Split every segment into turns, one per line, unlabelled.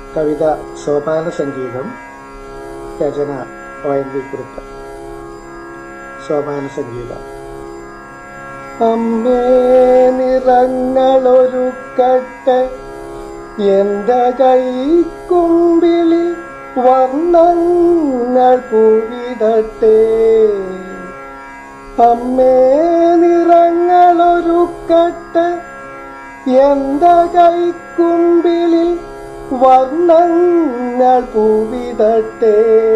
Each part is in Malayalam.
കവിത സോപാന സംഗീതം രചന ഒ എൻ വി കുറുപ്പ് സോപാന സംഗീതം അമ്മേ നിറങ്ങളൊരുക്കട്ടെ എന്റെ കൈക്കുമ്പിളിൽ വർണ്ണങ്ങൾ പൂവിടട്ടെ അമ്മേ നിറങ്ങളൊരുക്കട്ടെ എന്റെ കൈക്കുമ്പിളിൽ വർണ്ണങ്ങൾ പൂവിടട്ടെ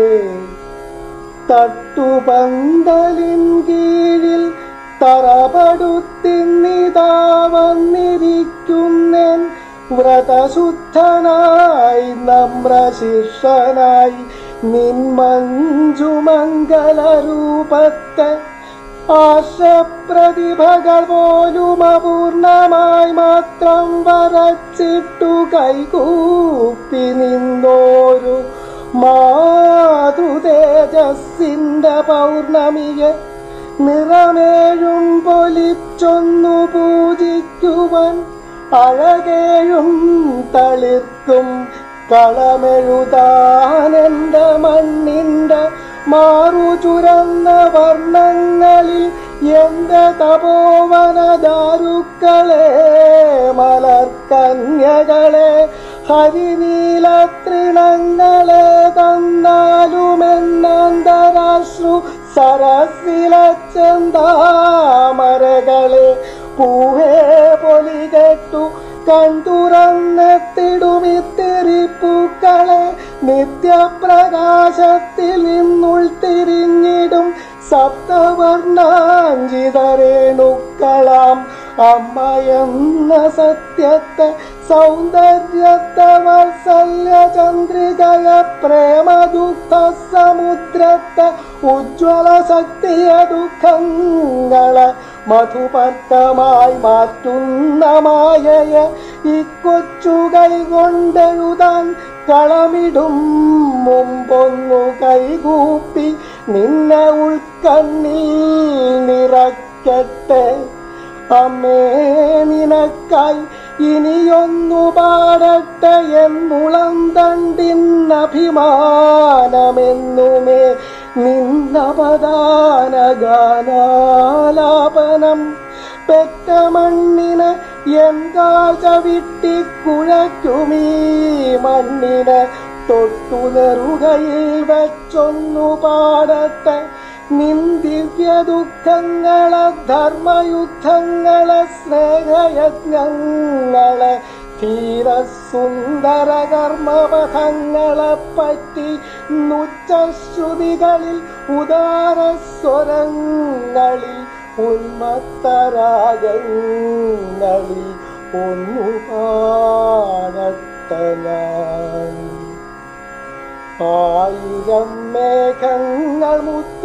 തട്ടുപന്തലിൻ കീഴിൽ തറപടുത്തിന്നിതാ വന്നിരിക്കുന്നൻ വ്രതശുദ്ധനായി നമ്രശിഷ്യനായി നിന്മഞ്ജുമംഗലരൂപത്തെ ആശപ്രതിഭകൾ പോലും അപൂർണമായി മാത്രം വരച്ചിട്ടു കൈകൂപ്പി നിന്നോരു മാതൃതേജസ്സിന്റെ പൗർണമിയെ നിറമേഴും പൊലിച്ചൊന്നു പൂജിക്കുവാൻ അഴകേഴും തളിർക്കും കളമെഴുതാനെന്റെ മണ്ണിന്റെ മാറു ചുരന്ന വർണ്ണങ്ങളിൽ എന്റെ തപോവനദാരുക്കളെ മലർക്കന്യകളെ ഹരിനീല തൃണങ്ങളെ തന്നാലുമെന്നന്തരാശ്രു സരസിലെ ചെന്താമരകളെ പൂവേ പൊലികെട്ടു കണ്ടുറന്നെത്തിടുമിത്തിരിപ്പൂക്കളെ നിത്യപ്രകാശത്തിൽ നിന്നുൾത്തിരിഞ്ഞിടും സപ്തവർണാഞ്ചിതരേണുക്കളാം അമ്മയെന്ന സത്യത്തെ സൗന്ദര്യത്തെ വാത്സല്യ ചന്ദ്രികയ പ്രേമദുഃഖ സമുദ്രത്തെ ഉജ്ജ്വല ശക്തിയ ദുഃഖങ്ങളെ മധുപർക്കമായി മാറ്റുന്ന മായയെ ഈ കൊച്ചു കൈകൊണ്ടെഴുതാൻ കളമിടും മുമ്പൊന്നു കൈകൂപ്പി നിന്നെ ഉൾക്കണ്ണിൽ നിറയ്ക്കട്ടെ അമ്മേ നിനക്കായി ഇനിയൊന്നു പാടട്ടെ എന്നുളം തണ്ടിന്നഭിമാനമെന്നുമേ നിന്നപദാന ഗാനാലാപനം പെറ്റ മണ്ണിനെ എൻ കാഴ്ച വിട്ടിക്കുഴയ്ക്കുമീ മണ്ണിനെ തൊട്ടു നെറുകയിൽ വെച്ചൊന്നു പാടട്ടെ നിന്ദിവ്യ ദുഃഖങ്ങളെ ധർമ്മയുദ്ധങ്ങളെ സ്നേഹയജ്ഞങ്ങളെ ധീരസുന്ദര കർമ്മപഥങ്ങളെ പറ്റി നുച്ചശ്രുതികളിൽ ഉദാരസ്വരങ്ങളിൽ ഉന്മത്തരാഗങ്ങളിൽ ഒന്നു പാടട്ടെ ഞാൻ ആയിരം മേഘങ്ങൾ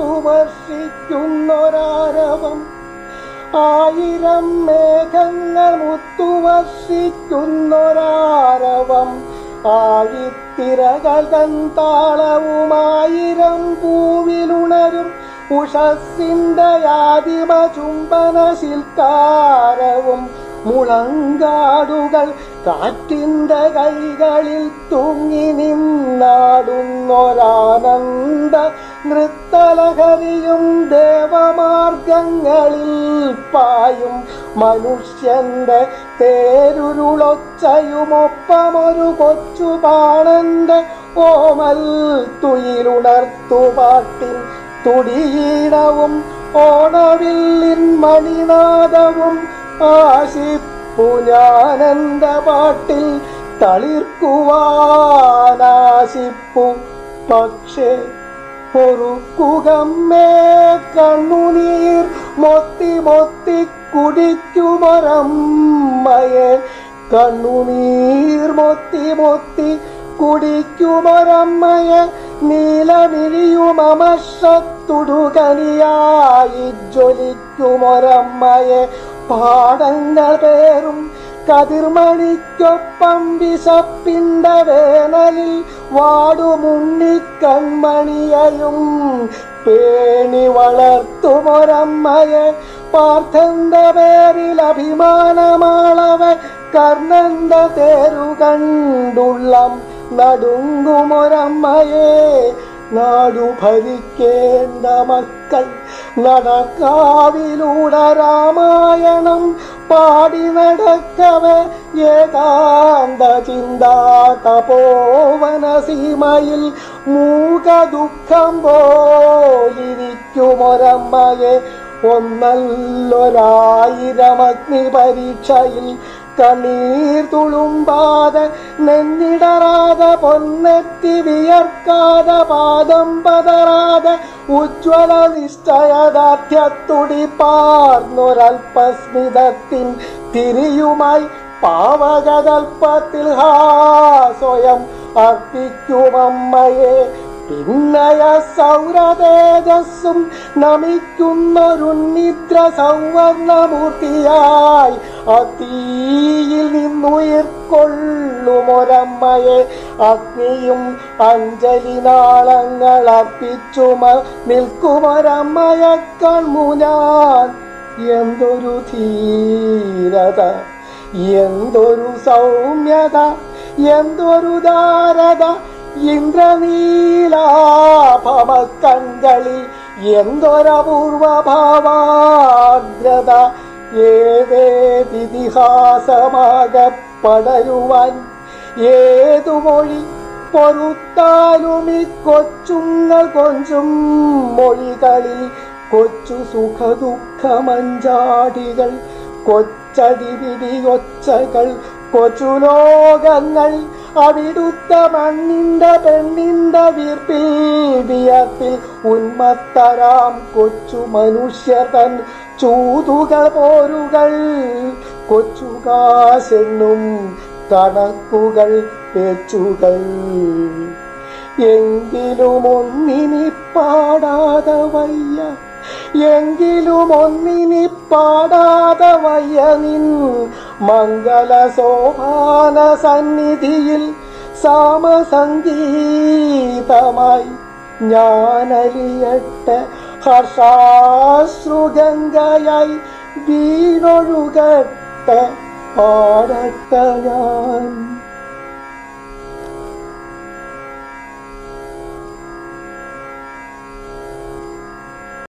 മുത്തുവർഷിക്കുന്നൊരാരവം ആയിരം മേഘങ്ങൾ മുത്തുവർഷിക്കുന്നൊരാരവം ആയിത്തിരകൾ കന്താളവുമായിരം പൂവിലുണരും ഉഷസ്സിന്റെ ആദിമ ചുംബന ശിൽക്കാരവും മുളങ്കാടുകൾ കാറ്റിന്റെ കൈകളിൽ തൂങ്ങി നിന്നാടുന്നൊരാനന്ദ നൃത്തലഹരിയും ദേവമാർഗങ്ങളിൽ പായും മനുഷ്യന്റെ തേരുരുളൊച്ചയുമൊപ്പമൊരു കൊച്ചു പാണന്റെ ഓമൽ തുയിലുണർത്തുപാട്ടിൻ തുടിയീണവും ഓണവില്ലിൻ മണിനാദവും ആശിപ്പു ഞാനെന്റെ പാട്ടിൽ തളിർക്കുവാനാശിപ്പു പക്ഷേ പൊറുക്കുകമ്മേ കണ്ണുനീർ മൊത്തി മൊത്തി കുടിക്കുമൊരമ്മയെ കണ്ണുനീർ മൊത്തി മൊത്തി കുടിക്കുമൊരമ്മയെ നീലമിഴിയുമമഷത്തുടുകനിയായി ജ്വലിക്കുമൊരമ്മയെ പാടങ്ങൾ പേറും കതിർമണിക്കൊപ്പം വിശപ്പിന്റെ വേനലിൽ വാടുമുണ്ണിക്കൺമണിയയും പേണി വളർത്തുമൊരമ്മയെ പാർത്ഥന്റെ പേരിൽ അഭിമാനമാളവ കർണന്റെ തേരു കണ്ടുള്ളം നടുങ്ങുമൊരമ്മയെ നാടു ഭരിക്കേണ്ട മക്കൾ നടക്കാവിലൂടെ രാമായണം പാടി നടക്കവേ ഏകാന്ത ചിന്താ തപോവന സീമയിൽ മൂക ദുഃഖം പോലിരിക്കുമൊരമ്മയെ ഒന്നല്ലൊരായിരം അഗ്നി പരീക്ഷയിൽ കണ്ണീർ തുളുമ്പാതെ നെന്നിടറാതെ പൊന്നെത്തി വിയർക്കാതെ പാദം പതറാതെ ഉജ്ജ്വല നിശ്ചയദാധ്യത്തുടി പാർന്നൊരൽപസ്മിതത്തിൻ തിരിയുമായി പാവകകൽപ്പത്തിൽ ഹാ സ്വയം അർപ്പിക്കുമമ്മയെ പിന്നയ സൗരതേജസ്സും നമിക്കുന്നൊരുന്നിദ്ര സൗവർണമൂർത്തിയായി അത്തീയിൽ നിന്നുയിർക്കൊള്ളുമൊരമ്മയെ അഗ്നിയും അഞ്ജലി നാളങ്ങൾ അർപ്പിച്ചുമ നിൽക്കുമൊരമ്മയെ കൺമു ഞാൻ എന്തൊരു ധീരത എന്തൊരു സൗമ്യത എന്തൊരു ധാരത ഇന്ദ്രനീലാഭമ കൺകളിൽ എന്തൊരപൂർവ ഭാവാഗ്രത ഏതേതിഹാസമാകെ പടരുവാൻ ഏതു മൊഴി പൊറുത്താലും ഈ കൊച്ചുങ്ങൾ കൊഞ്ചും മൊഴികളിൽ കൊച്ചു സുഖദുഃഖമഞ്ചാടികൾ കൊച്ചടി പിടിയൊച്ചകൾ കൊച്ചു ലോകങ്ങൾ അവിടുത്ത മണ്ണിന്റെ പെണ്ണിന്റെ വീർപ്പിൽ വിയർപ്പിൽ ഉന്മത്തരാം കൊച്ചു മനുഷ്യർ തൻ ചൂതുകൾ പോരുകൾ കൊച്ചുകാശെന്നും കണക്കുകൾ പേച്ചുകൾ എങ്കിലും ഒന്നിനി പാടാതെ വയ്യ എങ്കിലും ഒന്നിനി പാടാതെ വയ്യ നിൻ മംഗള സോപാന സന്നിധിയിൽ സാമസംഗീതമായി ഞാനലിയട്ടെ ഹർഷാശ്രുഗംഗയായി വീണൊഴുകട്ടെ പാടട്ടെ ഞാൻ